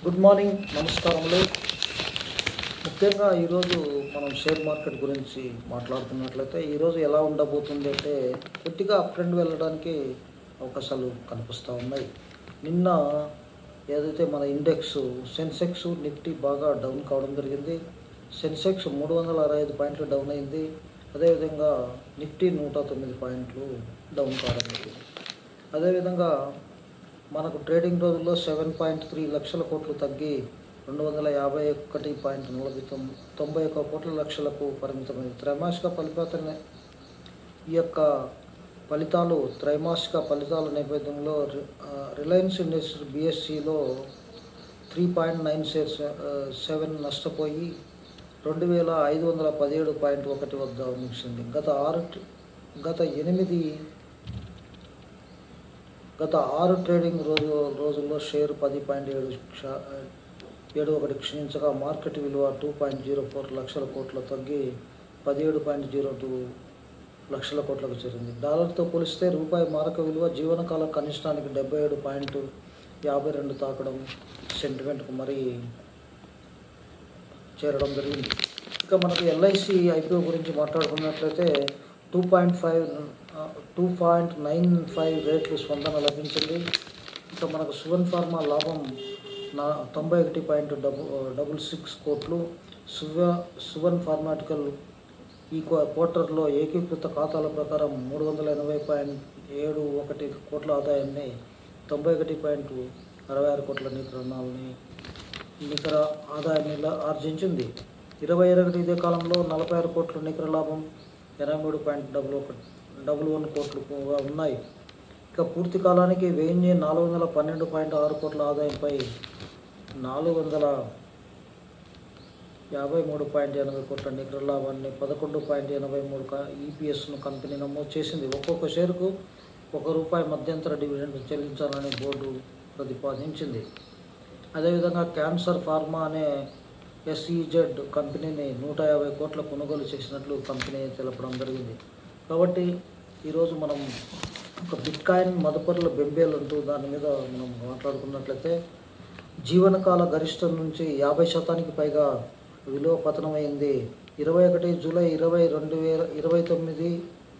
good morning నమస్కారములు ముఖ్యంగా ఈరోజు మనం షేర్ మార్కెట్ గురించి మాట్లాడుతున్నట్లయితే ఈరోజు ఎలా ఉండబోతుంది అంటే కొద్దిగా అప్ ట్రెండ్ వెళ్ళడానికి అవకాశాలు కనిపిస్తూ ఉన్నాయి నిన్న ఏదైతే మన ఇండెక్స్ సెన్సెక్స్ నిఫ్టీ బాగా డౌన్ కావడం జరిగింది సెన్సెక్స్ మూడు వందల అరవై ఐదు పాయింట్లు డౌన్ అయింది అదేవిధంగా నిఫ్టీ నూట తొమ్మిది పాయింట్లు డౌన్ కావడం జరిగింది అదేవిధంగా మనకు ట్రేడింగ్ రోజుల్లో సెవెన్ పాయింట్ త్రీ లక్షల కోట్లు తగ్గి రెండు వందల యాభై ఒకటి పాయింట్ నలభై తొమ్మిది తొంభై ఒక్క కోట్ల లక్షలకు పరిమితమైంది త్రైమాసిక ఫలితాల ఈ యొక్క ఫలితాలు త్రైమాసిక ఫలితాల నేపథ్యంలో రి- ఆ, రిలయన్స్ ఇండస్ట్రీ బిఎస్సిలో త్రీ పాయింట్ నైన్ సెవెన్ నష్టపోయి రెండు వేల ఐదు వందల పదిహేడు పాయింట్ ఒకటి వద్ద ముగిసింది గత ఆరు ట్- గత ఎనిమిది గత ఆరు ట్రేడింగ్ రోజు రోజుల్లో షేర్ పది పాయింట్ ఏడు క్ష- ఏడు ఒకటి క్షీణించగా మార్కెట్ విలువ టూ పాయింట్ జీరో ఫోర్ లక్షల కోట్ల తగ్గి పదిహేడు పాయింట్ జీరో టూ లక్షల కోట్లకు చేరింది డాలర్తో పోలిస్తే రూపాయి మారక విలువ జీవనకాల కనిష్టానికి డెబ్బై ఏడు పాయింట్ యాభై రెండు తాకడం సెంటిమెంట్కు మరీ చేరడం జరిగింది ఇక మనకు ఎల్ఐసి ఐపీఓ గురించి మాట్లాడుకున్నట్లయితే two point five two point nine five రేట్లు స్పందన లభించింది ఇక మనకు సువన్ ఫార్మా లాభం నా తొంభై ఒకటి పాయింట్ డబు డబుల్ సిక్స్ కోట్లు సువ సువన్ ఫార్మాటికల్ ఈ క్వ- క్వార్టర్లో ఏకీకృత ఖాతాల ప్రకారం మూడు వందల ఎనభై పాయింట్ ఏడు ఒకటి కోట్ల ఆదాయాన్ని తొంభై ఒకటి పాయింట్ అరవై ఆరు కోట్ల నికరణాలని నికర ఆదాయాన్ని ఇలా ఆర్జించింది ఇరవై ఒకటి ఇదే కాలంలో నలభై ఆరు కోట్ల నికర లాభం ఎనభై మూడు పాయింట్ డబుల్ ఒకటి డబుల్ వన్ కోట్లు కూడా ఉన్నాయి ఇక పూర్తి కాలానికి వెయ్యి నాలుగు వందల పన్నెండు పాయింట్ ఆరు కోట్ల ఆదాయంపై నాలుగు వందల యాభై మూడు పాయింట్ ఎనభై కోట్ల నికర లాభాన్ని పదకొండు పాయింట్ ఎనభై మూడు ఈపీఎస్ను కంపెనీ నమోదు చేసింది ఒక్కొక్క షేరుకు ఒక రూపాయి మధ్యంతర డివిడెండ్ చెల్లించాలని బోర్డు ప్రతిపాదించింది అదేవిధంగా క్యాన్సర్ ఫార్మా అనే ఎస్ఈజెడ్ కంపెనీని నూట యాభై కోట్ల కొనుగోలు చేసినట్లు కంపెనీ తెలపడం జరిగింది కాబట్టి ఈరోజు మనం ఒక బిట్కాయిన్ మదుపరుల బెంబేలు అంటూ దాని మీద మనం మాట్లాడుకున్నట్లయితే జీవనకాల గరిష్టం నుంచి యాభై శాతానికి పైగా విలువ పతనమైంది ఇరవై ఒకటి జూలై ఇరవై రెండు వేల ఇరవై తొమ్మిది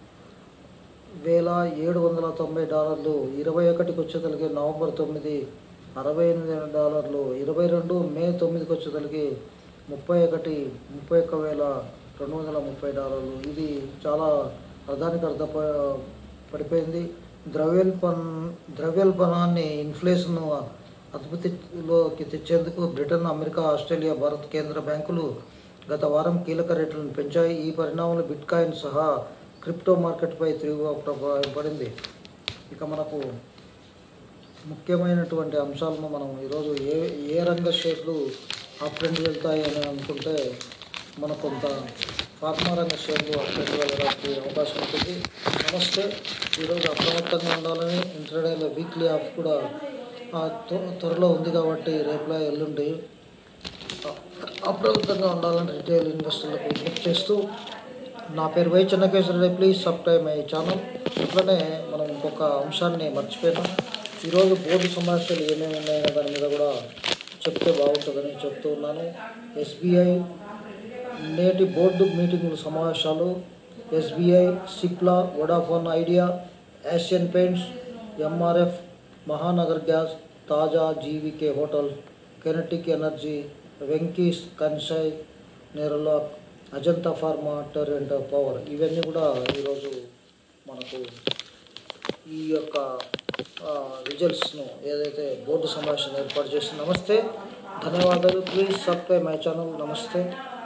వేల ఏడు వందల తొంభై డాలర్లు ఇరవై ఒకటికి వచ్చేతలకి నవంబర్ తొమ్మిది అరవై ఎనిమిది డాలర్లు ఇరవై రెండు మే తొమ్మిదికి వచ్చేతలకి ముప్పై ఒకటి ముప్పై ఒక్క వేల రెండు వందల ముప్పై డాలర్లు ఇది చాలా అర్థానికి అర్థ పడిపోయింది ద్రవ్యోల్పన్ ద్రవ్యోల్బణాన్ని ఇన్ఫ్లేషన్ అదుపులోకి తెచ్చేందుకు బ్రిటన్ అమెరికా ఆస్ట్రేలియా భారత్ కేంద్ర బ్యాంకులు గత వారం కీలక రేట్లను పెంచాయి ఈ పరిణామాలు బిట్కాయిన్ సహా క్రిప్టో మార్కెట్పై తీవ్ర ప్రభావం పడింది ఇక మనకు ముఖ్యమైనటువంటి అంశాలను మనం ఈరోజు ఏ ఏ రంగ షేర్లు అప్ ట్రెండ్ వెళ్తాయి అని అనుకుంటే మనకు కొంత ఫార్మా రంగ షేర్లు అప్ ట్రెండ్ వెళ్ళడానికి అవకాశం ఉంటుంది నమస్తే ఈరోజు అప్రమత్తంగా ఉండాలని ఇంటర్డేలో వీక్లీ ఆఫ్ కూడా ఆ, త్వ- త్వరలో ఉంది కాబట్టి రేపులా ఎల్లుండి అప్రమత్తంగా ఉండాలని రిటైల్ ఇన్వెస్టర్లకు విజ్ఞప్తి చేస్తూ నా పేరు Y Chennakeshwarareddy please subscribe my channel ఇట్లనే మనం ఇంకొక అంశాన్ని మర్చిపోయినాం ఈరోజు బోర్డు సమస్యలు ఏమేమి ఉన్నాయనే దాని మీద కూడా చెప్తే బాగుంటుందని చెప్తూ ఉన్నాను ఎస్బీఐ నేటి బోర్డు మీటింగుల సమావేశాలు SBI Cipla Vodafone Idea Asian Paints MRF Mahanagar Gas తాజా GVK Hotel Kinetic Energy Venky's Kansai Nerolac Ajanta Pharma Torrent Power ఇవన్నీ కూడా ఈరోజు మనకు ఈ యొక్క రిజల్ట్స్ను ఏదైతే బోర్డు సమావేశం ఏర్పాటు చేసి నమస్తే ధన్యవాదాలు ప్లీజ్ సబ్స్క్రైబ్ మై ఛానల్ నమస్తే